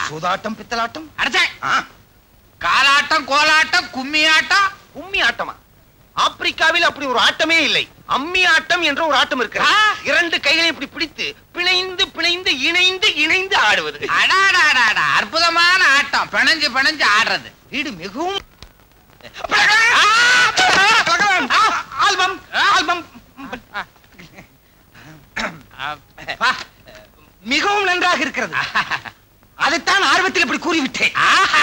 சூதாட்டம் பித்தலாட்டம் அடச்சே ஆ, காலாட்டம் கோலாட்டம் கும்மி ஆட்டம் கும்மி ஆட்டமா ஆப்பிரிக்காவில் அப்படி ஒரு ஆட்டமே இல்லை அம்மி ஆட்டம் என்ற ஒரு ஆட்டம் இருக்கிறது ஆ. இரண்டு கைகளை இப்படி பிடித்து பிணைந்து பிணைந்து இணைந்து இணைந்து ஆடுவது அடாடாடாடா அற்புதமான ஆட்டம் பிணைஞ்சு பிணைஞ்சு ஆடுறது வீடு மிகவும் ஆ, பகவான், ஆ, ஆல்பம் ஆல்பம் அப்பா. மிகவும் நன்றாக இருக்கிறது அதைத்தான் ஆர்வத்தில் இப்படி கூறிவிட்டேன்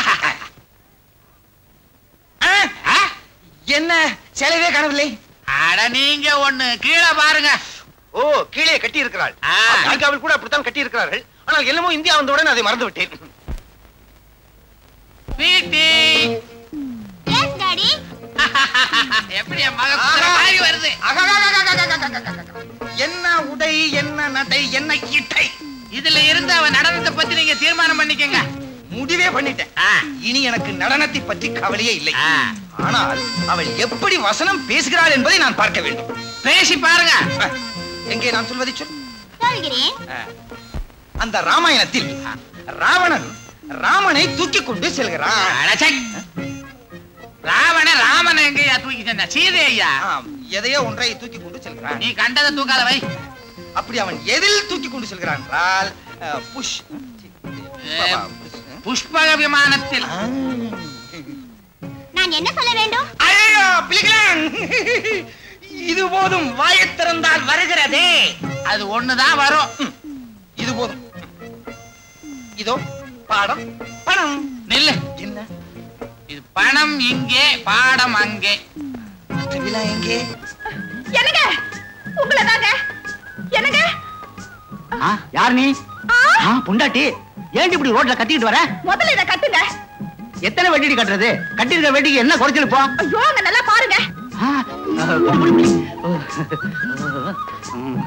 ஆ, ஆ? என்ன செலவே காணவில்லை அட நீங்க ஒண்ணு கீழே பாருங்க ஓ கீழே கட்டி இருக்கிறாள் ஆ. ஆப்பிரிக்காவில் கூட அப்படித்தான் கட்டி இருக்கிறார்கள் ஆனால் என்னமோ இந்தியா வந்தவுடன் அதை மறந்து விட்டேன் பீட்டி எஸ் டாடி எப்படி என் மகன் குதிரை மாதிரி வருது என்ன உடை என்ன நடை என்ன இட்டை இதுல இருந்து அவன் நடனத்தை பத்தி நீங்க தீர்மானம் பண்ணிக்கங்க முடிவே பண்ணிட்டேன் ஆ. இனி எனக்கு நடனத்தை பற்றி கவலையே இல்லை ஆ. ஆனால் அவள் எப்படி வசனம் பேசுகிறாள் என்பதை நான் பார்க்க வேண்டும் பேசி பாருங்க ஆ, எங்கே நான் சொல்வதை சொல் சொல்கிறேன் ஆ. அந்த ராமாயணத்தில் ராவணன் ராமனை தூக்கி கொண்டு செல்கிறான் அடச்சை. ராவண ராமன் எங்கயா தூக்கி சென்ன சீதை ஐயா ஆம், எதையோ ஒன்றை தூக்கி கொண்டு செல்கிறான் நீ கண்டதை தூக்காத வை அப்படி அவன் எதில் தூக்கி கொண்டு செல்கிறான் என்றால் அஹ், புஷ் ஏ, புஷ்பக விமானத்தில் ஆ. நான் என்ன சொல்ல வேண்டும் ஐயோ, பிலிகளான்! இது போதும் வாயைத் திறந்தால் வருகிறதே அது ஒண்ணுதான் வரும் இது போதும் இதோ பாடம் பணம் நில்லு என்ன இது பணம் இங்கே பாடம் அங்கே மற்ற விழா எங்கே என்னங்க உங்களை தாங்க என்னங்க யார் நீ ஆ, பொண்டாட்டி ஏன் இப்படி ரோட்ல கத்திக்கிட்டு வர முதல்ல இத கட்டுங்க எத்தனை வெட்டிடி கட்டுறது கட்டிருக்க வெட்டிக்கு என்ன குறைச்சல் இப்போ ஐயோ அங்க நல்லா பாருங்க ஆ, ஆ, புடி, புடி. ஓ. ம்.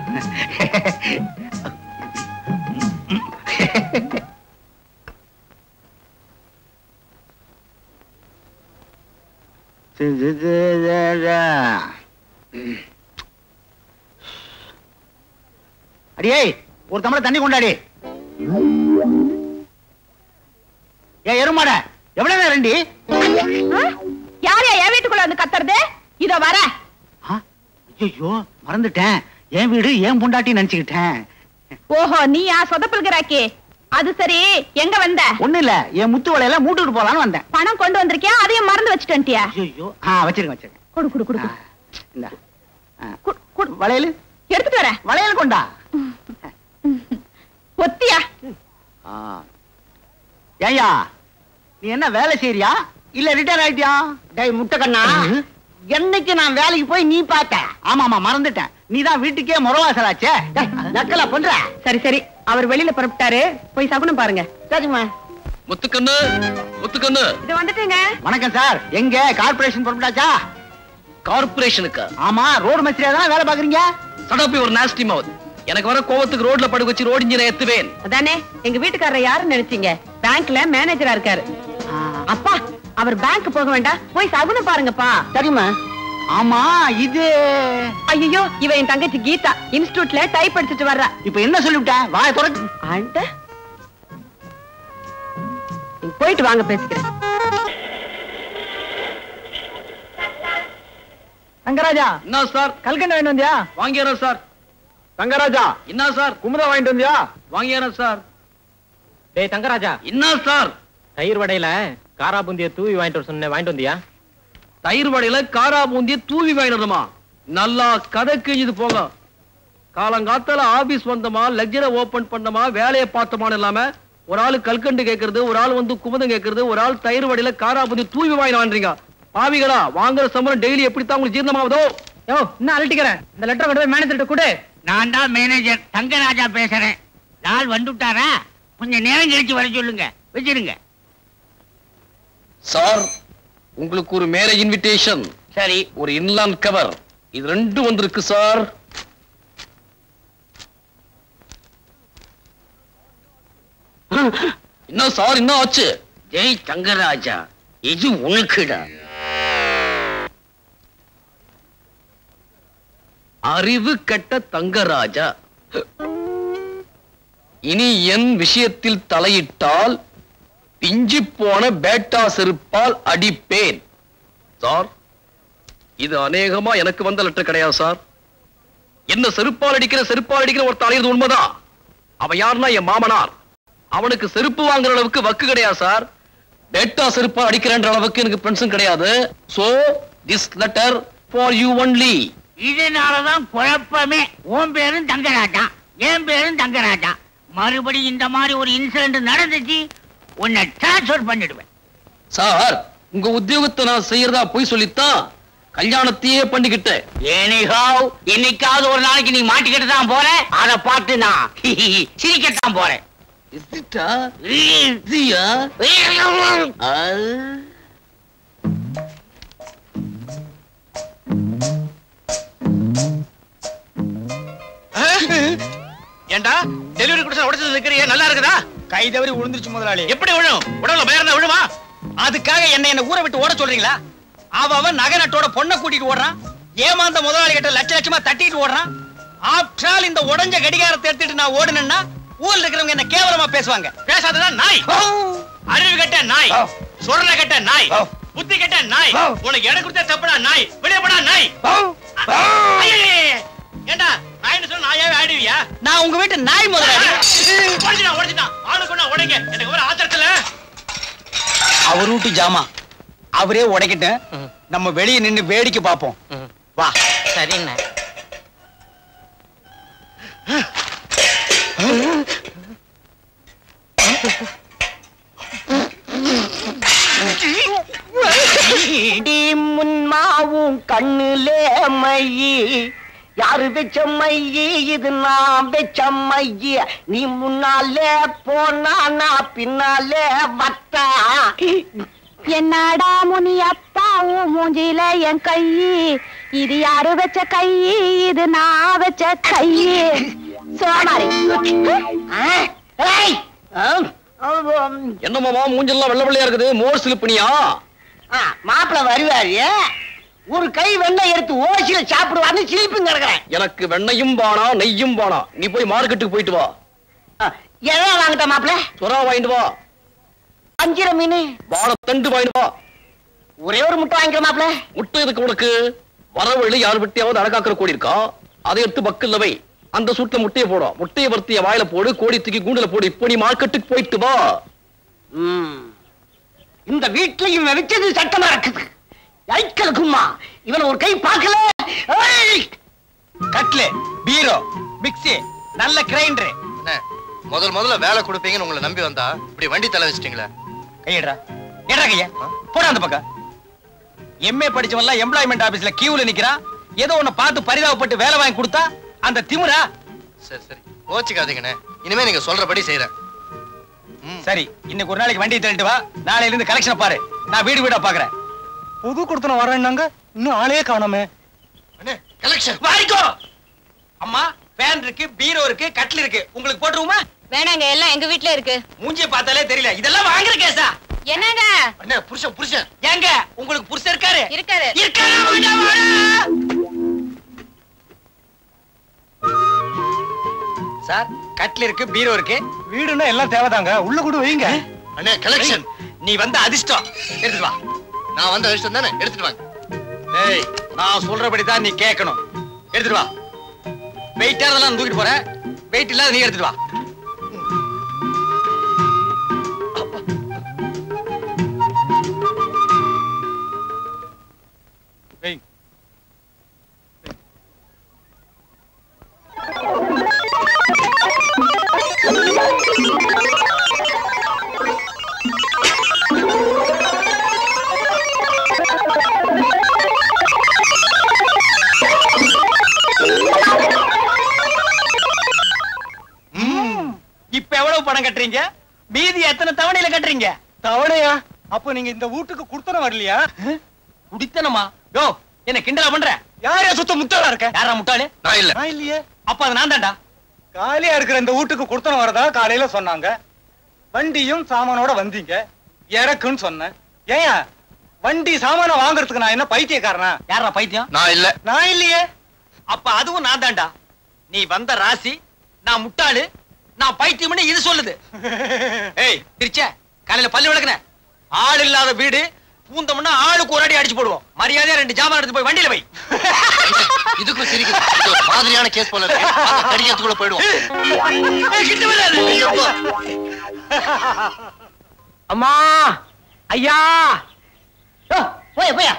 அடியே ஒரு தமிழ தண்ணி கொண்டாடி ஏ எருமாட எவ்வளவு நேரம் ரெண்டி யார் என் வீட்டுக்குள்ள வந்து கத்துறது இதோ வர ஐயோ மறந்துட்டேன் என் வீடு என் பொண்டாட்டி நினைச்சுக்கிட்டேன் ஓஹோ நீயா சொதப்பல்கிறாக்கி அது சரி எங்க வந்த ஒண்ணு இல்ல என் முத்து வலையில மூட்டுட்டு போலான்னு வந்தேன் பணம் கொண்டு வந்திருக்கியா அதையும் மறந்து வச்சுட்டியா ஐயோ ஆ வச்சிருக்கேன் வச்சிருக்கேன் கொடு குடு குடு ஆ, இந்தா. ஆ, குடு, குடு. வளையல் எடுத்துட்டு வரேன் வளையல் கொண்டா ஒத்தியா ஆ. ஏய்யா நீ என்ன வேலை செய்யறியா இல்ல ரிட்டையர் ஆயிட்டியா டேய் முட்டைக்கண்ணா ம். என்னைக்கு நான் வேலைக்கு போய் நீ பார்த்த ஆமா ஆமா மறந்துட்டேன் நீ தான் வீட்டுக்கே முறவாசலாச்சே டேய், நக்கலா பண்ற சரி சரி அவர் வெளியில புறப்பட்டாரு போய் சகுனம் பாருங்க சரிம்மா முத்துக்கண்ணு முத்துக்கண்ணு இது வந்துட்டுங்க வணக்கம் சார் எங்க கார்பரேஷன் புறப்பட்டாச்சா கார்பரேஷனுக்கா ஆமா ரோடு மேஸ்திரியா தான் வேலை பாக்குறீங்க சடாப்பி ஒரு நாஸ்டி மவுத் எனக்கு வர கோவத்துக்கு ரோட்ல படுக்க வச்சு ரோடு இன்ஜினை எத்துவேன் அதானே எங்க வீட்டுக்காரர் யாருன்னு நினைச்சீங்க பேங்க்ல மேனேஜரா இருக்காரு அப்பா அவர் பேங்க் போக வேண்டாம் போய் சகுனம் பாருங்கப்பா சரிம்மா ஆமா இது ஐயோ இவ என் தங்கச்சி கீதா இன்ஸ்டிடியூட்ல டைப் படிச்சுட்டு வர்றா இப்ப என்ன சொல்லிவிட்டேன் வாய துறக்கு ஆண்ட நீங்க போயிட்டு வாங்க பேசிக்கிறேன் தங்கராஜா என்ன சார் கல்கண்டு வாங்கிட்டு வந்தியா வாங்கிடுறேன் சார் தங்கராஜா என்ன சார் குமுதா வாங்கிட்டு வந்தியா வாங்கிடுறேன் சார் டேய் தங்கராஜா என்ன சார் தயிர் வடையில காரா பூந்திய தூவி வாங்கிட்டு வர சொன்னேன் வாங்கிட்டு வந்தியா தயிர் வடையில காரா பூந்திய தூவி வாங்கிடுறோமா நல்லா கதை கிழிஞ்சது போங்க காலங்காத்தால ஆபீஸ் வந்தோமா லெக்சரை ஓபன் பண்ணோமா வேலையை பார்த்தோமான்னு இல்லாம ஒரு ஆளு கல்கண்டு கேக்குறது ஒரு ஆள் வந்து குமுதம் கேக்குறது ஒரு ஆள் தயிர் வடையில காரா பூந்தி தூவி வாங்கி வாங்குறீங்க பாவிகளா வாங்குற சம்பளம் டெய்லி எப்படித்தான் உங்களுக்கு ஜீரணமாவதோ யோ இன்னும் அழட்டிக்கிறேன் இந்த லெட்டர் கொண்டு போய் மேனேஜர்கிட்ட கொடு நான் தான் மேனேஜர் தங்கராஜா பேசுறேன் நாள் வந்துட்டாரா கொஞ்சம் நேரம் கழிச்சு வர சொல்லுங்க வச்சிருங்க சார் உங்களுக்கு ஒரு மேரேஜ் இன்விடேஷன் சரி ஒரு இன்லாண்ட் கவர் இது ரெண்டும் வந்திருக்கு சார் என்ன சார் என்ன ஆச்சு ஜெய் தங்கராஜா இது உனக்குடா அறிவு கெட்ட தங்கராஜா இனி என் விஷயத்தில் தலையிட்டால் பிஞ்சி போன பேட்டா செருப்பால் அடிப்பேன் சார் இது அநேகமா எனக்கு வந்த லெட்டர் கிடையாது சார் என்ன செருப்பால் அடிக்கிற செருப்பால் அடிக்கிற ஒருத்தர் அலையிறது உண்மைதான் அவன் யாருன்னா என் மாமனார் அவனுக்கு செருப்பு வாங்குற அளவுக்கு வக்கு கிடையாது சார் பேட்டா செருப்பால் அடிக்கிறன்ற அளவுக்கு எனக்கு ஃப்ரெண்ட்ஸும் கிடையாது so this letter for you only இதனாலதான் குழப்பமே உன் பேரும் தங்கராஜா என் பேரும் தங்கராஜா மறுபடியும் இந்த மாதிரி ஒரு இன்சிடென்ட் நடந்துச்சு உன்னை டிரான்ஸ்ஃபர் பண்ணிடுவேன் சார் உங்க உத்தியோகத்தை நான் செய்யறதா போய் சொல்லித்தான் கல்யாணத்தையே பண்ணிக்கிட்டேன் எனிஹாவ் என்னைக்காவது ஒரு நாளைக்கு நீ மாட்டிக்கிட்டு தான் போற அத பார்த்து நான் சிரிக்கத்தான் போறேன் ஏண்டா டெலிவரி கொடுத்து உடைச்சது இருக்கிறீங்க நல்லா இருக்குதா கை தவறி விழுந்துருச்சு முதலாளி எப்படி விழும் உடம்புல பயர்ந்தா விழுமா அதுக்காக என்ன என்ன ஊரை விட்டு ஓட சொல்றீங்களா அவ அவன் நகை நட்டோட பொண்ணை கூட்டிட்டு ஓடுறான் ஏமாந்த முதலாளி கிட்ட லட்ச லட்சமா தட்டிட்டு ஓடுறான் ஆப்டால் இந்த உடைஞ்ச கடிகாரத்தை எடுத்துட்டு நான் ஓடுனேன்னா ஊர்ல இருக்கிறவங்க என்ன கேவலமா பேசுவாங்க பேசாததான் நாய் அறிவு கட்ட நாய் சொரண கட்ட நாய் புத்தி கட்ட நாய் உனக்கு இடம் கொடுத்த தப்புடா நாய் வெளியே போடா நாய் ஐயையே! ஏண்டா நாய்னு சொன்னா நாயாவே ஆடுவியா நான் உங்க வீட்டு நாய் முதலாளி உடச்சிட்டான் உடச்சிட்டான் ஆளுக்கு ஒண்ணா உடைங்க எனக்கு ஒரு ஆத்திரத்துல அவர் வீட்டு ஜாமா அவரே உடைக்கிட்டேன் நம்ம வெளியே நின்னு வேடிக்கை பார்ப்போம் வா சரிண்ணே முன்மாவும் கண்ணுலே மையி யாரு வச்ச மையி இது நான் வச்ச மையி நீ முன்னாலே போனா நான் பின்னாலே வத்தா என்னடா முனி அப்பா உன் மூஞ்சில என் கை இது யாரு வச்ச கை இது நான் வச்ச கை சோமாரி ஏய், ஆம், ஆம், என்னமாமா மூஞ்செல்லாம் வெள்ள வெள்ளையா இருக்குது மோர் சிலுப்பினியா ஆ, மாப்பிளை வருவாரு ஒரு கை வெண்ணெய் எடுத்து ஓசியில சாப்பிடுவான்னு சிரிப்பும் கிடக்குறேன் எனக்கு வெண்ணையும் வானா நெய்யும் வானா நீ போய் மார்க்கெட்டுக்கு போயிட்டு வா எதை வாங்கிட்ட மாப்பிள சுறா வாங்கிட்டு வா அஞ்சிர மீன் வாழைத்தண்டு வாங்கிட்டு வா ஒரே ஒரு முட்டை வாங்கிக்கிற மாப்பிள முட்டை எதுக்கு உனக்கு வரவழி யார் வெட்டியாவது அழகாக்கிற கோடி இருக்கா அதை எடுத்து பக்கல்ல வை அந்த சூட்ல முட்டையை போடும் முட்டையை வறுத்திய வாயில போடு கோடி தூக்கி கூண்டுல போடு இப்போ நீ மார்க்கெட்டுக்கு போயிட்டு வா ம். இந்த வீட்டுல இவன் வச்சது சட்டமா இருக்குது ஐக்கலுக்குமா இவன் ஒரு கை பார்க்கல ஏய்! கட்லு பீரோ மிக்ஸி நல்ல கிரைண்டர் என்ன முதல் முதல்ல வேலை கொடுப்பீங்கன்னு உங்களை நம்பி வந்தா இப்படி வண்டி தலை வச்சிட்டீங்களே கையடா ஏடா கைய போடா அந்த பக்கம் எம்ஏ படிச்சவன்லாம் எம்ப்ளாய்மெண்ட் ஆபீஸ்ல கியூல நிக்கிறான் ஏதோ ஒண்ணு பார்த்து பரிதாபப்பட்டு வேலை வாங்கி கொடுத்தா அந்த திமிரா சரி சரி கோச்சிக்காதீங்கண்ணே இனிமே நீங்க சொல்றபடி செய்யறேன் சரி இன்னைக்கு ஒரு நாளைக்கு வண்டியை தள்ளிட்டு வா நாளையில இருந்து கலெக்ஷன் பாரு நான் வீடு வீடா பாக்குறேன் புது கொடுத்தன வரேன்னாங்க இன்னும் ஆளே காணோமே அண்ணே கலெக்ஷன் வாரிக்கோ அம்மா ஃபேன் இருக்கு பீரோ இருக்கு கட்டில் இருக்கு உங்களுக்கு போட்டுருவோமா வேணாங்க எல்லாம் எங்க வீட்ல இருக்கு மூஞ்சிய பார்த்தாலே தெரியல இதெல்லாம் வாங்குற கேஸா என்னங்க அண்ணே புருஷன் புருஷன் ஏங்க உங்களுக்கு புருஷன் இருக்காரு இருக்காரு இருக்காரா வாடா, வாடா. சார் கட்டில் இருக்கு பீரோ இருக்கு வீடுன்னா எல்லாம் தேவைதாங்க உள்ள கூட வைங்க அண்ணே கலெக்ஷன் நீ வந்த அதிர்ஷ்டம் எடுத்துட்டு வா நான் வந்த விஷயம் தானே எடுத்துட்டு வாங்க டேய் நான் சொல்றபடி தான் நீ கேட்கணும் எடுத்துட்டு வா வெயிட்டா அதெல்லாம் தூக்கிட்டு போற வெயிட் இல்லாத நீ எடுத்துட்டு வா வெய். இப்ப எவ்வளவு பணம் கட்டுறீங்க மீதி எத்தனை தவணையில கட்டுறீங்க தவணையா அப்ப நீங்க இந்த வீட்டுக்கு குடுத்தன வரலையா குடித்தனமா யோ என்ன கிண்டலா பண்ற யாரே சுத்த முட்டாளா இருக்க யாரா முட்டாளு நான் இல்ல நான் இல்லையே அப்ப அது நான் தான்டா காலியா இருக்கிற இந்த வீட்டுக்கு குடுத்தன வரதா காலையில சொன்னாங்க வண்டியும் சாமானோட வந்தீங்க இறக்குன்னு சொன்னேன் ஏன் வண்டி சாமான வாங்குறதுக்கு நான் என்ன பைத்தியக்காரனா யாரா பைத்தியம் நான் இல்ல நான் இல்லையே அப்ப அதுவும் நான் தான்டா நீ வந்த ராசி நான் முட்டாளு நான் பைத்தியம்னு இது சொல்லுது ஏய் திருச்ச காலையில பல்லு விளக்குன ஆள் இல்லாத வீடு பூந்தோம்னா ஆளுக்கு ஒரு அடி அடிச்சு போடுவோம் மரியாதையா ரெண்டு ஜாமான் எடுத்து போய் வண்டியில போய் இதுக்கும் சிரிக்குது இது ஒரு மாதிரியான கேஸ் போல இருக்கு வாங்க, கடிக்கிறதுக்குள்ள போயிடுவோம் கிட்ட வராது அம்மா ஐயா யோ, போயா போயா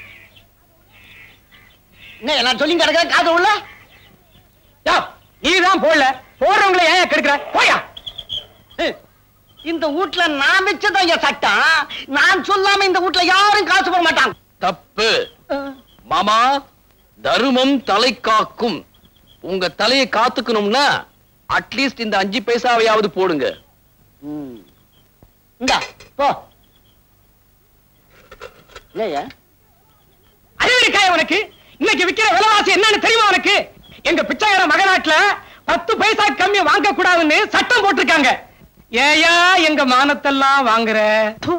என்ன நான் சொல்லி கிடக்க காது உள்ள யோ நீ தான் போடல போடுறவங்கள ஏன் கெடுக்கிற போயா ஏய், இந்த வீட்ல நான் வச்சதான் என் சட்டம் நான் சொல்லாம இந்த வீட்ல யாரும் காசு போட மாட்டாங்க தப்பு மாமா தருமம் தலை காக்கும் உங்க தலையை காத்துக்கணும்னா அட்லீஸ்ட் இந்த அஞ்சு பைசாவையாவது போடுங்க இந்தா போ இல்லையா அறிவிருக்காய உனக்கு இன்னைக்கு விக்கிற விலைவாசி என்னன்னு தெரியுமா உனக்கு எங்க பிச்சைக்கார மகநாட்டுல பத்து பைசா கம்மி வாங்க கூடாதுன்னு சட்டம் போட்டிருக்காங்க ஏயா எங்க மானத்தெல்லாம் வாங்குற து.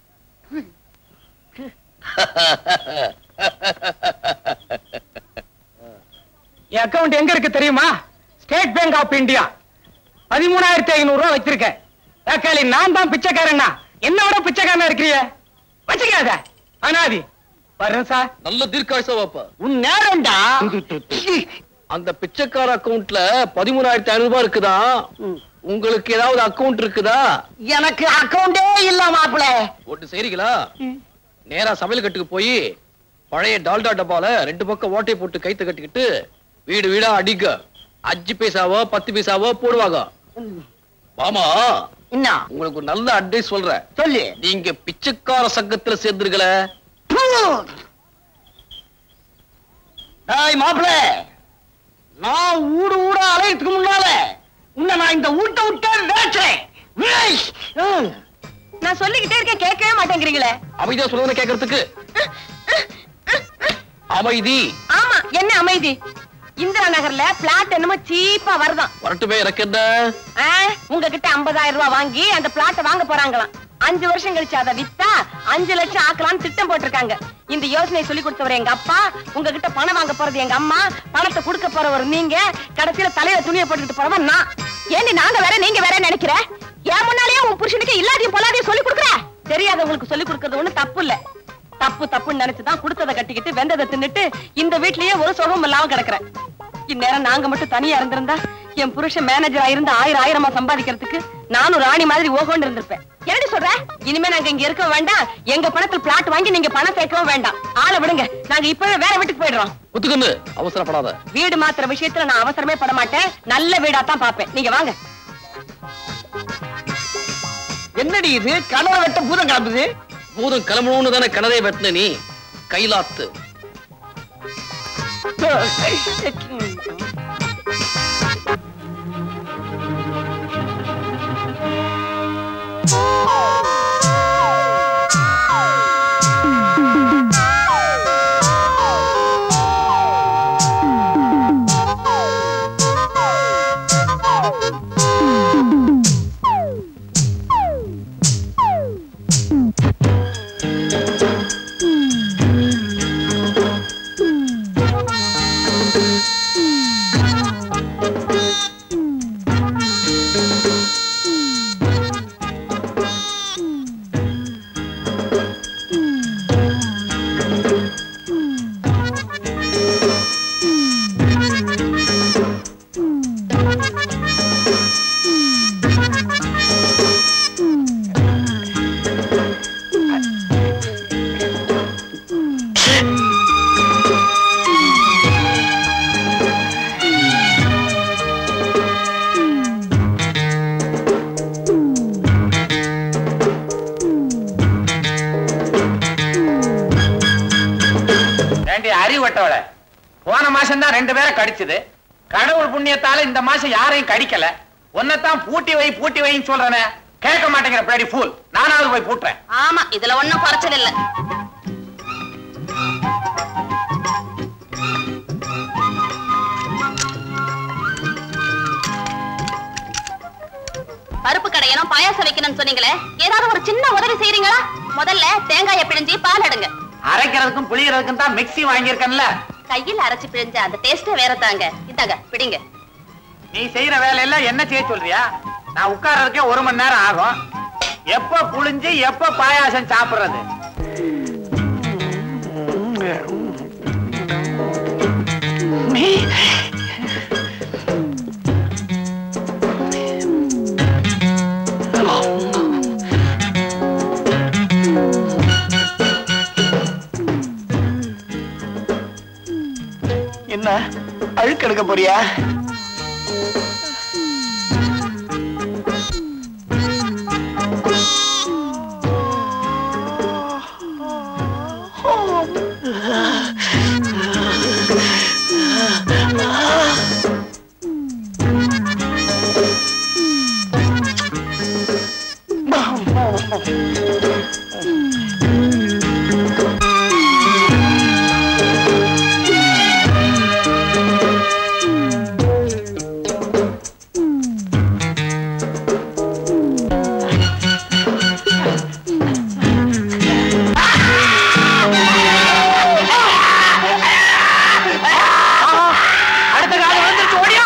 என் அக்கவுண்ட் எங்க இருக்கு தெரியுமா ஸ்டேட் பேங்க் ஆஃப் இந்தியா பதிமூணாயிரத்தி ஐநூறு ரூபாய் வச்சிருக்கேன் தக்காளி நான் தான் பிச்சைக்காரன்னா என்னோட பிச்சைக்காரனா இருக்கிறிய வச்சுக்காத அனாதி வர்றேன் சார் நல்ல தீர்க்காயுசா வாப்பா உன் நேரம்டா அந்த பிச்சைக்கார அக்கவுண்ட்ல பதிமூணாயிரத்தி ஐநூறு ரூபாய் இருக்குதா உங்களுக்கு ஏதாவது அக்கவுண்ட் இருக்குதா எனக்கு அக்கவுண்டே இல்ல மாப்பிள ஒட்டு செய்றீங்களா நேரா சமையல் கட்டுக்கு போய் பழைய டால்டா டப்பால ரெண்டு பக்கம் ஓட்டை போட்டு கைத்து கட்டிக்கிட்டு வீடு வீடா அடிக்க அஞ்சு பைசாவோ பத்து பைசாவோ போடுவாங்க மாமா என்ன உங்களுக்கு ஒரு நல்ல அட்வைஸ் சொல்றேன் சொல்லு நீங்க பிச்சைக்கார சங்கத்துல சேர்ந்துருக்கல டேய் மாப்பிள நான் ஊடு ஊடா அலையறதுக்கு முன்னால உன்னை நான் இந்த ஊட்ட விட்டே வேற்றேன் வேஷ். ம். நான் சொல்லிக்கிட்டே இருக்கேன் கேட்கவே மாட்டேங்கிறீங்களே அமைதியா சொல்லுங்க கேட்கறதுக்கு அமைதி ஆமா என்ன அமைதி இந்திரா நகர்ல பிளாட் என்னமோ சீப்பா வருதாம் வரட்டுமே எனக்கு என்ன ஆ, உங்ககிட்ட 50000 ரூபாய் வாங்கி அந்த பிளாட்ட வாங்க போறாங்களாம் அஞ்சு வருஷம் கழிச்சு அதை வித்தா அஞ்சு லட்சம் ஆக்கலாம்னு திட்டம் போட்டிருக்காங்க இந்த யோசனை சொல்லி கொடுத்தவர் எங்க அப்பா உங்ககிட்ட பணம் வாங்க போறது எங்க அம்மா பணத்தை கொடுக்க போறவர் நீங்க கடைசியில தலையில துணியை போட்டுக்கிட்டு போறவன் நான் ஏண்டி நாங்க வேற நீங்க வேற நினைக்கிற என் முன்னாலேயே உன் புருஷனுக்கு இல்லாதையும் பொல்லாதையும் சொல்லி கொடுக்குற தெரியாதவங்களுக்கு சொல்லி கொடுக்கறது ஒண்ணு தப்பு இல்ல தப்பு தப்புன்னு நினைச்சுதான் கொடுத்ததை கட்டிக்கிட்டு வெந்ததை தின்னுட்டு இந்த வீட்லயே ஒரு சுகம் இல்லாம கிடக்குறேன் இந்நேரம் நாங்க மட்டும் தனியா இருந்திருந்தா என் புருஷன் மேனேஜரா இருந்து ஆயிரம் ஆயிரமா சம்பாதிக்கிறதுக்கு நானும் ராணி மாதிரி ஓகோன்னு இருந்திருப்பேன் என்னடி சொல்ற இனிமே நாங்க இங்க இருக்க வேண்டாம் எங்க பணத்தில் பிளாட் வாங்கி நீங்க பணம் சேர்க்கவும் வேண்டாம் ஆளை விடுங்க நாங்க இப்பவே வேற வீட்டுக்கு போயிடுறோம் ஒத்துக்கண்ணு அவசரப்படாத வீடு மாத்துற விஷயத்துல நான் அவசரமே பட மாட்டேன் நல்ல வீடா தான் பாப்பேன் நீங்க வாங்க என்னடி இது கனவை வெட்ட பூதம் கிளம்புது பூதம் கிளம்பணும்னு தானே கனதை வெட்டின நீ கைலாத்து ஏண்டி அறிவட்டவள போன மாசம் தான் ரெண்டு பேரை கடிச்சது கடவுள் புண்ணியத்தால இந்த மாசம் யாரையும் கடிக்கல உன்னைத்தான் பூட்டி வை பூட்டி வைன்னு சொல்றேனே கேட்க மாட்டேங்கிற பிளடி ஃபூல் நானாவது போய் பூட்டுறேன் ஆமா இதுல ஒண்ணும் குறைச்சல் இல்ல பருப்பு கடையணும் பாயாசம் வைக்கணும்னு சொன்னீங்களே ஏதாவது ஒரு சின்ன உதவி செய்றீங்களா முதல்ல தேங்காயை பிழிஞ்சு பால் எடுங்க அரைக்கிறதுக்கும் புளியறதுக்கும் தான் மிக்ஸி வாங்கியிருக்கேன்ல கையில் அரைச்சு பிழிஞ்ச அந்த டேஸ்டே வேற தாங்க இந்தாங்க பிடிங்க நீ செய்யற வேலையெல்லாம் என்ன செய்ய சொல்றியா நான் உட்கார்றதுக்கே ஒரு மணி நேரம் ஆகும் எப்ப புளிஞ்சு எப்ப பாயாசம் சாப்பிடுறது என்ன அழுக்கெடுக்க போறியா அடுத்த காலம் வந்துருச்சு ஓடியா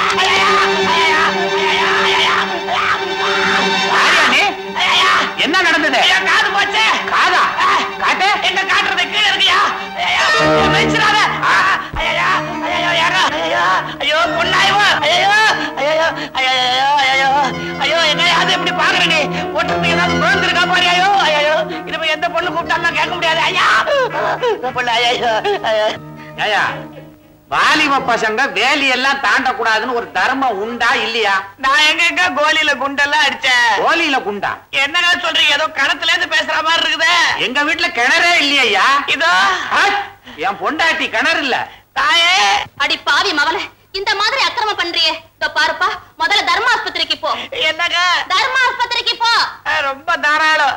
யாரியா நீ? என்ன நடந்தது காது போச்சே காதா காட்டு என்ன காட்டுறது கீழே இருக்கியா வச்சிடாத ஐயா ஐயோ யாரோ ஐயோ ஐயோ பொண்ணாயவா ஐயோ ஐயோ ஐயோ ஐயோ ஐயோ என்ன அது எப்படி பாக்குற நீ ஒட்டுறதுக்கு ஏதாவது குழந்திருக்கா பாரு ஐயோ ஐயோ இனிமே எந்த பொண்ணு கூப்பிட்டாலும் கேட்க முடியாது ஐயா பொண்ணு ஐயோ ஐயோ ஏயா வாலிப பசங்க வேலி எல்லாம் தாண்டக்கூடாதுன்னு ஒரு தர்மம் உண்டா இல்லையா நான் எங்க கோலியில குண்டெல்லாம் அடிச்சேன் கோலியில குண்டா என்னங்க சொல்றீங்க ஏதோ கணத்துல இருந்து பேசுற மாதிரி இருக்குதே எங்க வீட்டுல கிணறே இல்லையா இதோ என் பொண்டாட்டி கிணறு இல்ல தாயே அடி பாவி மவனே இந்த மாதிரி அக்கிரமம் பண்றியே இதோ பாருப்பா முதல்ல தர்ம ஆஸ்பத்திரிக்கு போ என்னங்க தர்ம ஆஸ்பத்திரிக்கு போ ரொம்ப தாராளம்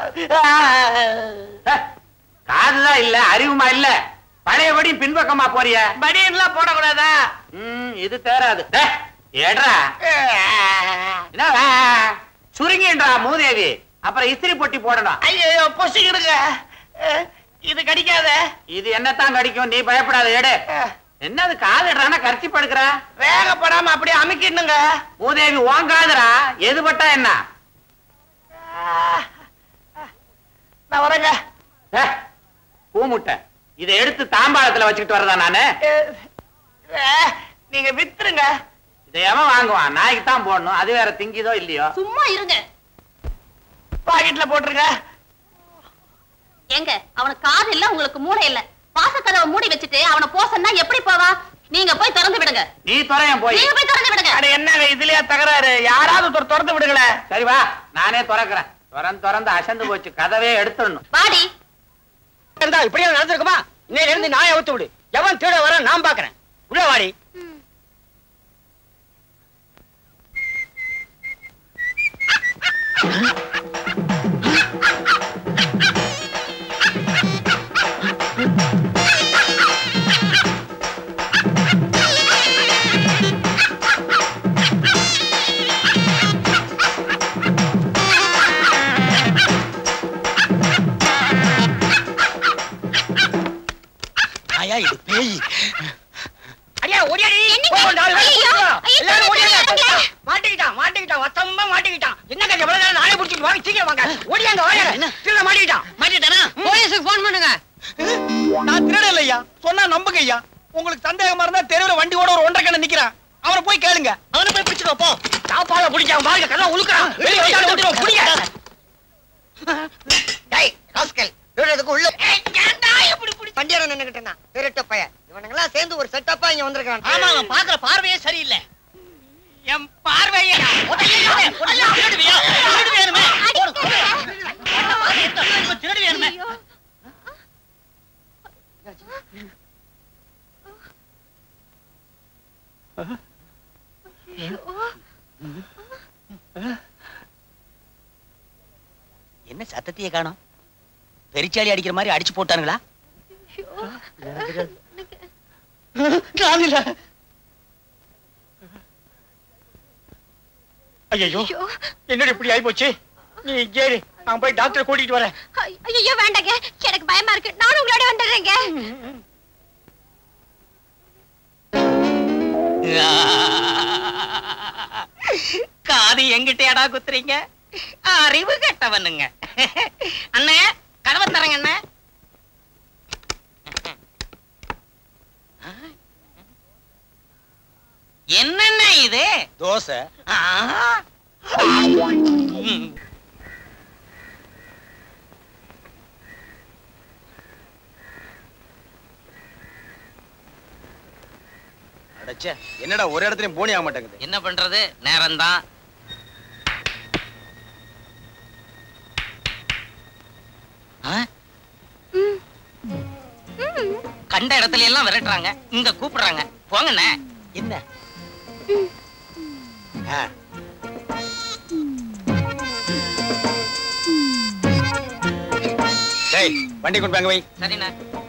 காதுதான் இல்ல அறிவுமா இல்ல பழையபடி பின்பக்கமா போறிய பனியன்லாம் போடக்கூடாதா ம், இது தேராது டேய், ஏட்ரா என்ன வே? சுருங்கின்றா மூதேவி அப்புறம் இஸ்திரி பொட்டி போடணும் ஐயோ பொசிக்கிடுங்க இது கடிக்காத இது என்னத்தான் கடிக்கும் நீ பயப்படாத எடு என்னது காதுடுறானா கர்ச்சி படுக்கிற வேகப்படாம அப்படியே அமுக்கிடுங்க மூதேவி ஓங்காதுடா எது பட்டா என்ன நான் வரேங்க ஏ, பூமுட்டை இதை எடுத்து தாம்பாளத்துல வச்சுக்கிட்டு வரதா நானு அஹ், நீங்க வித்துருங்க இதை எவன் வாங்குவான் நாய்க்கு தான் போடணும் அது வேற திங்கிதோ இல்லையோ சும்மா இருங்க பாக்கெட்ல போட்டுருங்க ஏங்க அவனுக்கு காது இல்ல உங்களுக்கு மூளை இல்ல வாசக்கதவை மூடி வச்சுட்டு அவனை போசன்னா எப்படி போவான் நீங்க போய் திறந்து விடுங்க நீ துறையன் போய் நீங்க போய் திறந்து விடுங்க அட என்னங்க இதுலயா தகராறு யாராவது ஒருத்தர் திறந்து விடுங்களேன் சரி வா நானே திறக்கிறேன் திறந்து திறந்து அசந்து போச்சு கதவே எடுத்துடணும் வாடி இருந்தா இப்படியே நடந்திருக்குமா இன்னையில இருந்து நாயை அவுத்து விடு எவன் திருட வர நான் பாக்குறேன் உள்ள வாடி ஆயா இது பேய் அடியா ஓடியாடி என்னங்க? ஓ, நாலு பேர் ஐயையோ, கூப்பிடுறா. ஐயோ, எல்லாரும் ஓடியாங்க. இறங்குங்க. மாட்டிக்கிட்டான் மாட்டிக்கிட்டான் வசமா மாட்டிக்கிட்டான் என்னங்க எவ்வளவு நேரம் நாயை பிடிச்சிட்டு வாங்க சீக்கிரம் வாங்க ஓடியாங்க வாங்க திருட மாட்டிக்கிட்டான் மாட்டிட்டானா போலீஸுக்கு போன் பண்ணுங்க நான் திருட இல்லையா சொன்னா நம்புங்க ஐயா உங்களுக்கு சந்தேகமா இருந்தா தெருவுல வண்டியோட ஒரு ஒன்றரை கண்ண நிக்கிறான் அவனை போய் கேளுங்க அவனை போய் பிடிச்சிட்டு போ சாப்பாட பிடிச்சான் பாருங்க கதை உழுக்குறான் வெளியே வந்தாலும் ஓடிடுவோம் பிடிங்க டேய் ராஸ்கல் திருடதுக்கு உள்ள பண்டியாரம் நின்னுகிட்டேனா திருட்ட பையன் இவனுங்க எல்லாம் சேர்ந்து ஒரு செட்டப்பா இங்க வந்திருக்கான் ஆமா அவன் பாக்குற பார்வையே சரியில்லை என் பார்வையா திருடு வேணுமே திருடு வேணுமே என்ன சத்தத்தையே காணோம் பெரிச்சாளி அடிக்கிற மாதிரி அடிச்சு போட்டானுங்களா நான் இல்ல ஐயோ என்னடி இப்படி ஆயி போச்சு நீ ஏறி நான் போய் டாக்டரை கூட்டிட்டு வரேன் ஐயோ வேண்டாங்க எனக்கு பயமா இருக்கு நானும் உங்களோட வந்துடுறேங்க காது எங்கிட்டயாடா குத்துறீங்க ஆறு அறிவு கெட்டவனுங்க அண்ணே கதவை தரங்க அண்ணே என்னென்ன இது தோசை ஆ. ம். அடச்சே என்னடா ஒரு இடத்துலயும் போனி ஆக மாட்டேங்குது என்ன பண்றது நேரம்தான் ஆ? கண்ட இடத்துல எல்லாம் விரட்டுறாங்க இங்க கூப்பிடுறாங்க போங்கண்ணே என்ன ஆ. டேய் வண்டி கொண்டு வாங்க வை சரிண்ணே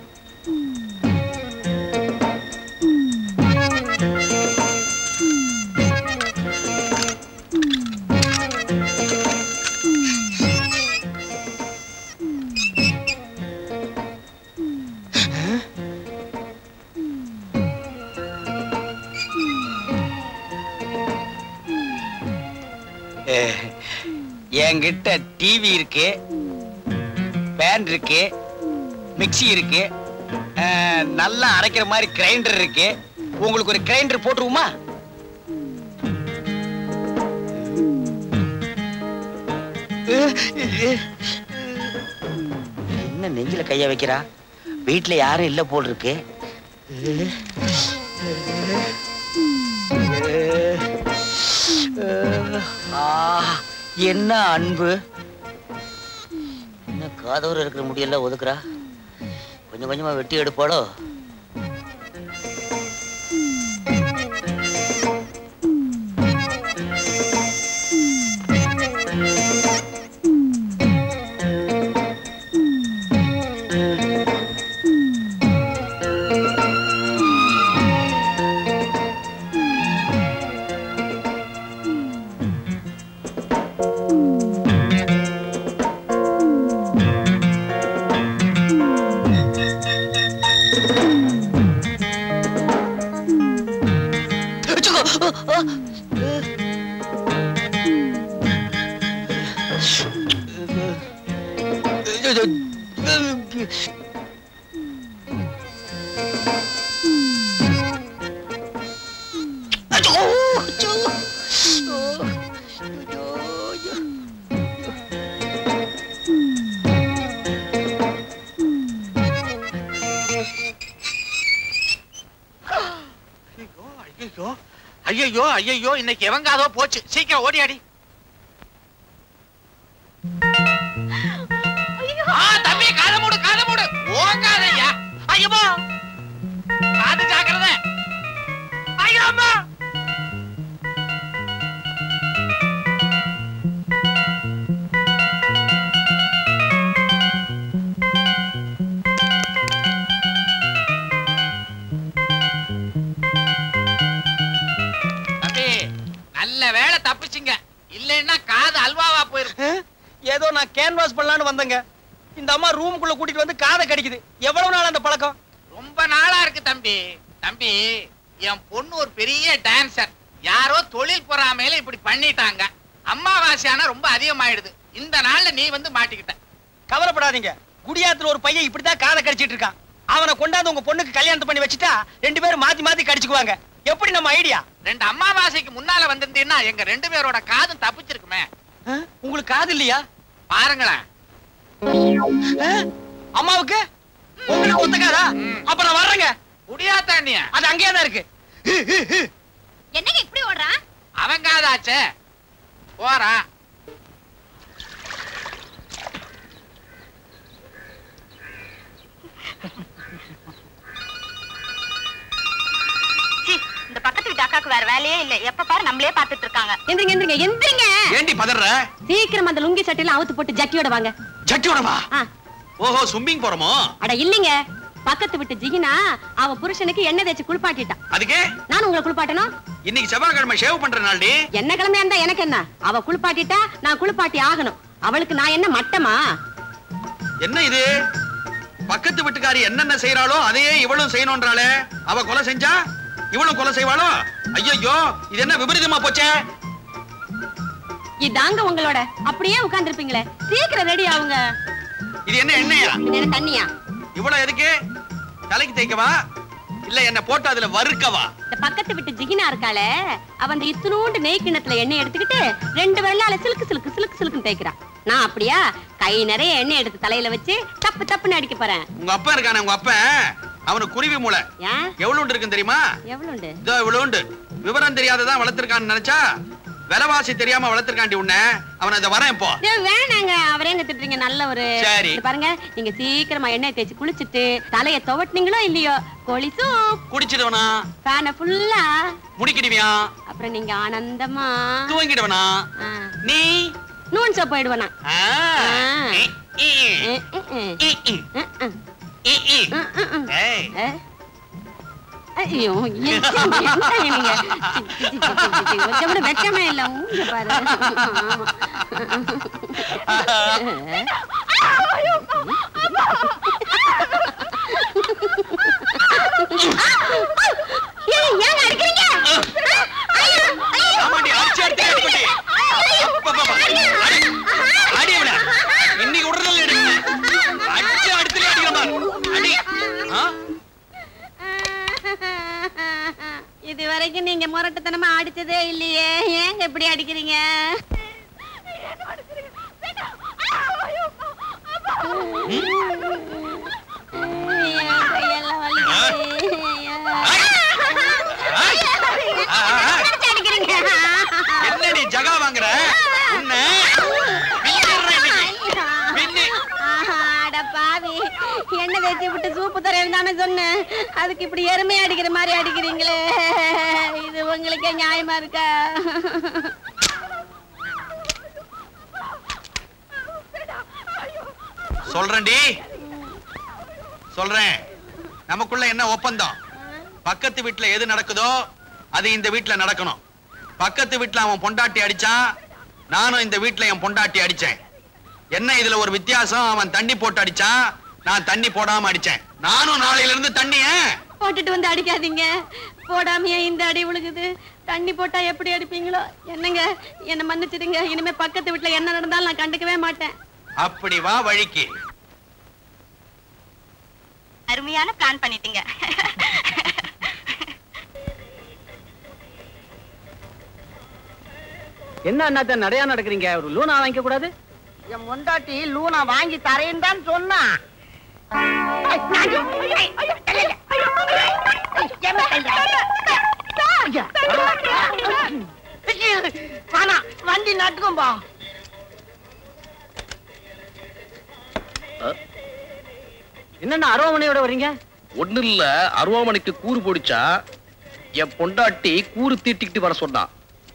ஏ, என்கிட்ட டிவி இருக்கு பேன் இருக்கு மிக்ஸி இருக்கு அஹ், நல்லா அரைக்கிற மாதிரி கிரைண்டர் இருக்கு உங்களுக்கு ஒரு கிரைண்டர் போட்டுருவோமா என்ன நெஞ்சில கைய வைக்கிறா வீட்டுல யாரும் இல்ல போல் இருக்கு ஆ, என்ன அன்பு என்ன காதோர இருக்கிற முடியெல்லாம் ஒதுக்குறா கொஞ்சம் கொஞ்சமா வெட்டி எடுப்பாளோ ஐயோ ஐயோ ஐயோ இன்னைக்கு எவங்காதோ போச்சு சீக்கிரம் ஓடியாடி ஆ, தம்பி காதை மூடு காதை மூடு ஓங்காதையா ஐயோ காது ஜாக்கிரதை ஐயோ அம்மா தம்பி நல்ல வேளை தப்பிச்சிங்க இல்லைன்னா காது அல்வாவா போயிருக்கும் ஏதோ நான் கேன்வாஸ் பண்ணலான்னு வந்தேங்க இந்த அம்மா ரூமுக்குள்ள கூட்டிட்டு வந்து காதை கடிக்குது எவ்வளவு நாள் அந்த பழக்கம் ரொம்ப நாளா இருக்கு தம்பி தம்பி என் பொண்ணு ஒரு பெரிய டான்சர் யாரோ தொழில் பொறாமையில இப்படி பண்ணிட்டாங்க அம்மாவாசை ஆனா ரொம்ப அதிகமாயிடுது இந்த நாள்ல நீ வந்து மாட்டிக்கிட்ட கவலைப்படாதீங்க குடியாத்துல ஒரு பையன் இப்படிதான் காதை கடிச்சிட்டு இருக்கான் அவனை கொண்டாந்து உங்க பொண்ணுக்கு கல்யாணம் பண்ணி வச்சுட்டா ரெண்டு பேரும் மாத்தி மாத்தி கடிச்சுக்குவாங்க எப்படி நம்ம ஐடியா ரெண்டு அம்மாவாசைக்கு முன்னால வந்திருந்தீங்கன்னா எங்க ரெண்டு பேரோட காதும் தப்பிச்சிருக்குமே உங்களுக்கு காது இல்லையா பாருங்களேன் அம்மாவுக்கு உங்களுக்கு ஒத்துக்காதா அப்ப நான் வர்றேங்க குடியாத்தாண்டிய அது அங்கேயே தான் இருக்கு என்னங்க இப்படி ஓடுறான் அவன் காதாச்சே போறான் இந்த பக்கத்து வீட்டு அக்காக்கு வேற வேலையே இல்ல எப்ப பாரு நம்மளே பாத்துட்டு இருக்காங்க எந்திரிங்க எந்திரிங்க எந்திரிங்க ஏண்டி பதற சீக்கிரம் அந்த லுங்கி சட்டையில அவுத்து போட்டு ஜட்டியோட வாங்க ஜட்டியோடவா ஆ. ஓஹோ சும்மிங் போறோமோ அட இல்லைங்க பக்கத்து விட்டு ஜிகினா அவ புருஷனுக்கு எண்ணெய் தேய்ச்சி குளிப்பாட்டிட்டான் அதுக்கு நான் உங்களை குளிப்பாட்டணும் இன்னைக்கு செவ்வாய்க்கிழமை ஷேவ் பண்ற நாள்டி என்ன கிழமையா இருந்தா எனக்கு என்ன அவ குளிப்பாட்டிட்டா நான் குளிப்பாட்டி ஆகணும் அவளுக்கு நான் என்ன மட்டமா என்ன இது பக்கத்து வீட்டுக்காரி என்னென்ன செய்யறாளோ அதையே இவளும் செய்யணும்ன்றாளே அவ கொலை செஞ்சா இவளும் கொலை செய்வாளோ ஐயோ இது என்ன விபரீதமா போச்சே இதாங்க உங்களோட அப்படியே உட்கார்ந்திருப்பீங்களே சீக்கிரம் ரெடி ஆகுங்க இது என்ன எண்ணெயா இது என்ன தண்ணியா இவ்வளவு எதுக்கு தலைக்கு தேய்க்கவா இல்ல என்ன போட்டு அதுல வறுக்கவா இந்த பக்கத்து விட்டு ஜிகினா இருக்காளே அவ அந்த இத்துணூண்டு நெய் கிண்ணத்துல எண்ணெய் எடுத்துக்கிட்டு ரெண்டு வெள்ளால சிலுக்கு சிலுக்கு சிலுக்கு சிலுக்குன்னு தேய்க்கிறா நான் அப்படியா கை நிறைய எண்ணெய் எடுத்து தலையில வச்சு தப்பு தப்புன்னு அடிக்க போறேன் உங்க அப்பா இருக்கானே உங்க அப்பா அவனுக்கு குருவி மூளை ஏன் எவ்வளவு இருக்கும் தெரியுமா எவ்வளவுண்டு இதோ இவ்வளவுண்டு விவரம் தெரியாததான் வளர்த்திருக்கான்னு நினைச்சா விலைவாசி தெரியாம வளர்த்திருக்காண்டி உன்னை அவனை இதை வரேன் இப்போ ஏய், வேணாங்க அவரே எங்க திட்டுறீங்க நல்லவரு சரி. இது பாருங்க நீங்க சீக்கிரமா எண்ணெய் தேய்ச்சி குளிச்சிட்டு தலைய துவட்டினீங்களோ இல்லையோ கோழி சூப் குடிச்சிடுவனா ஃபேனை ஃபுல்லா முடிக்கிடுவியா அப்புறம் நீங்க ஆனந்தமா தூங்கிடுவனா ஆ, நீ நூன் சோப் போயிடுவேனா ஆ. ஆ. இ, இ, ம், ம், ம். இ, இ, ம், ம். இ, இ. ம், ம், ம். ஏய், ஏ? ஐயோ என்னங்க நீங்க சி, சி, சி, சி, சி, சி, கொஞ்சம் கூட வெக்கமே இல்ல ஊஞ்ச பாரு ஏய், ஏங்க அடிக்கிறீங்க ஐயோ, ஐயோ. ஆமாண்டி, அடிச்சு அடிச்சு அடிப்படி. அப்பப்பப்பா. அடி, அடி அவனை. இன்னைக்கு விடுறதில்ல எடுக்கணும். அடிச்சு அடுத்துலயே அடிக்கிற பாரு. அடி. ஆ? இது வரைக்கும் நீங்க முரட்டுத்தனமா அடிச்சதே இல்லையே ஏங்க இப்படி அடிக்கிறீங்க என் கையெல்லாம் வலிக்குது. ஆ, ஆ, ஆ. அடிச்சு அடிக்கிறீங்க என்னடி ஜகா வாங்குற உன்னை பின்னிடுறேன் இன்னைக்கு. பின்னி. ஆஹா, அட பாவி எண்ணெய் தேய்ச்சி விட்டு சூப்பு தரேன் தானே சொன்னேன் அதுக்கு இப்படி எருமை அடிக்கிற மாதிரி அடிக்கிறீங்களே இது உங்களுக்கே நியாயமா இருக்கா சொல்றேன்டி சொல்றேன் நமக்குள்ள என்ன ஒப்பந்தம் பக்கத்து வீட்டுல எது நடக்குதோ அது இந்த வீட்டுல நடக்கணும் பக்கத்து வீட்டுல அவன் பொண்டாட்டி அடிச்சான் நானும் இந்த வீட்டுல என் பொண்டாட்டி அடிச்சேன் என்ன இதுல ஒரு வித்தியாசம் அவன் தண்ணி போட்டு அடிச்சான் நான் தண்ணி போடாம அடிச்சேன் நானும் நாளையில இருந்து தண்ணிய போட்டுட்டு வந்து அடிக்காதீங்க போடாமையே இந்த அடி விழுகுது தண்ணி போட்டா எப்படி அடிப்பீங்களோ என்னங்க என்ன மன்னிச்சிடுங்க இனிமே பக்கத்து வீட்டுல என்ன நடந்தாலும் நான் கண்டுக்கவே மாட்டேன் அப்படி வா வழிக்கு அருமையான பிளான் பண்ணிட்டீங்க என்ன அண்ணாத்த நடையா நடக்கிறீங்க ஒரு லூனா வாங்கிக்க கூடாது என் முந்தாட்டி லூனா வாங்கி தரேன்னு தான் சொன்னா வேணா வண்டி நட்டுக்கும்பா என்னண்ணா அருவாமனையோட வர்றீங்க ஒண்ணு இல்ல அருவாமனைக்கு கூறு போடிச்சா என் பொண்டாட்டி கூறு தீட்டிக்கிட்டு வர சொன்னான்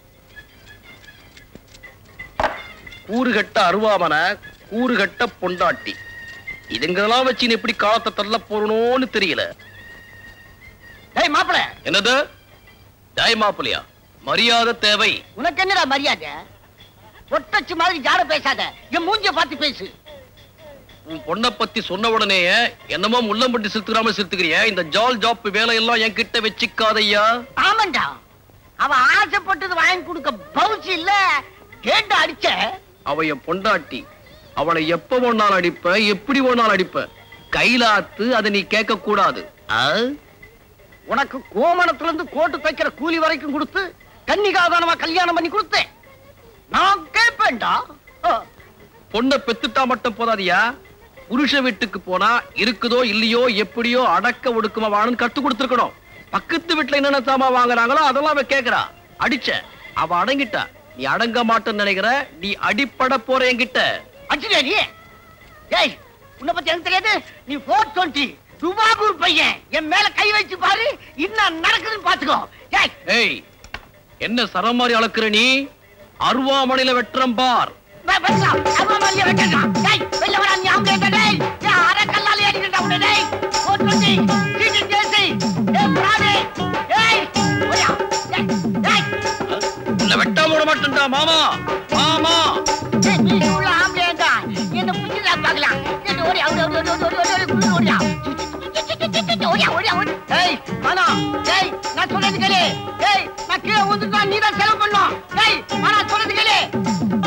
கூறு கட்ட அருவாமனை கூறு கட்ட பொண்டாட்டி இதுங்கெல்லாம் வச்சு நீ எப்படி காலத்தை தள்ள போறணும்னு தெரியல டேய் மாப்பிள என்னது ஜாய் மாப்பிளையா மரியாதை தேவை உனக்கு என்னடா மரியாதை ஒட்டச்சு மாதிரி ஜாட பேசாத என் மூஞ்சிய பார்த்து பேசு உன் பொண்ணை பத்தி சொன்ன உடனே என்னமோ முள்ளம்பட்டி சிறுத்துக்கிறாம சிறுத்துக்கிறிய இந்த ஜால் ஜாப் வேலையெல்லாம் என் கிட்ட வச்சுக்காதையா ஆமாண்டா அவ ஆசைப்பட்டது வாங்கி கொடுக்க பவுச்சு இல்ல கேட்டு அடிச்ச அவ என் பொண்டாட்டி அவளை எப்ப வேணாலும் அடிப்ப எப்படி வேணாலும் அடிப்ப கைலாத்து அதை நீ கேட்க கூடாது உனக்கு கோமணத்துல இருந்து கோட்டு தைக்கிற கூலி வரைக்கும் கொடுத்து கன்னிகாதானமா கல்யாணம் பண்ணி கொடுத்தேன் நான் கேட்பேன்டா ஆ. பொண்ணை பெத்துட்டா மட்டும் போதாதியா புருஷ வீட்டுக்கு போனா இருக்குதோ இல்லையோ எப்படியோ அடக்க ஒடுக்கமா வாழணும் கத்து கொடுத்துருக்கணும் பக்கத்து வீட்டுல என்னென்ன சாமா வாங்குறாங்களோ அதெல்லாம் அவ கேக்குறா அடிச்ச அவ அடங்கிட்டா நீ அடங்க மாட்டேன்னு நினைக்கிற நீ அடிப்பட போற என்கிட்ட அடிச்சுடா நீ ஏய் உன்னை பத்தி எனக்கு தெரியாது நீ போர் டுவெண்ட்டி துபாகூர் பையன் என் மேல கை வச்சு பாரு என்ன நடக்குதுன்னு பாத்துக்கோ ஏய் ஏய் என்ன சரம் மாதிரி அளக்குற நீ அருவாமனையில வெட்டுறம் பார் வா- வெட்டலாம். அவன் மேலயே வெட்டலாம். டேய், வெளில வாடா, நீ ஆம்பளை இல்ல, டேய். ஏய், அரை கல்லாலே அடிக்கிறேன்டா உன்னை, டேய். Four twenty, cheating case. ஏய், பிராடு. ஏய், ஓடியா. ஏய், ஏய். உன்னை வெட்டாம விட மாட்டேன்டா மாமா மாமா ஏய், நீ உள்ள ஆம்பளையாண்டா. என்னை புடிச்சுடா பார்க்கலாம். ஏய், ஓடியா, ஓடியா, ஓடியா, ஓடியா, ஓடியா, ஓடியா, குளிர் ஓடியா. ஓடியா, ஓடியா, ஓடியா. ஏய், வேணாம். ஏய், நான் சொல்றது கேளு. ஏய், நான் கீழே விழுந்துட்டா நீதான் செலவு பண்ணணும். ஏய், வேணாம், சொல்றது கேளு.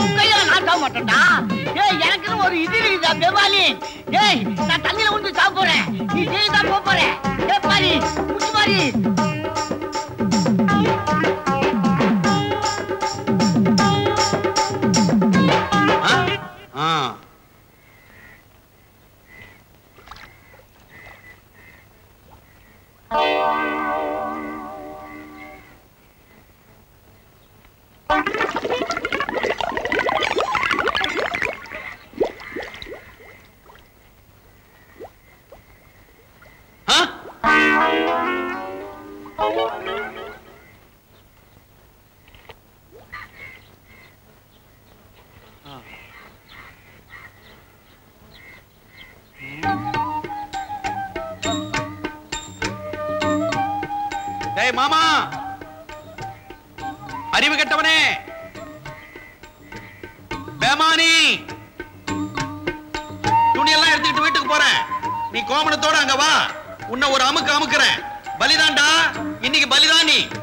ஒரு இது இருக்குதா பெவாலி ஏய் நான் தண்ணியில உண்டு சாப்பிட போறேன் நீ ஜெயிலா போக போற ஏ பாரி முச்சு பாரி ஆ டேய் மாமா அறிவு கெட்டவனே பேமானி துணியெல்லாம் எடுத்துக்கிட்டு வீட்டுக்கு போறேன் நீ கோமணத்தோட அங்க வா உன்னை ஒரு அமுக்கு அமுக்குறேன் பலிதான்டா இன்னைக்கு பலிதான் நீ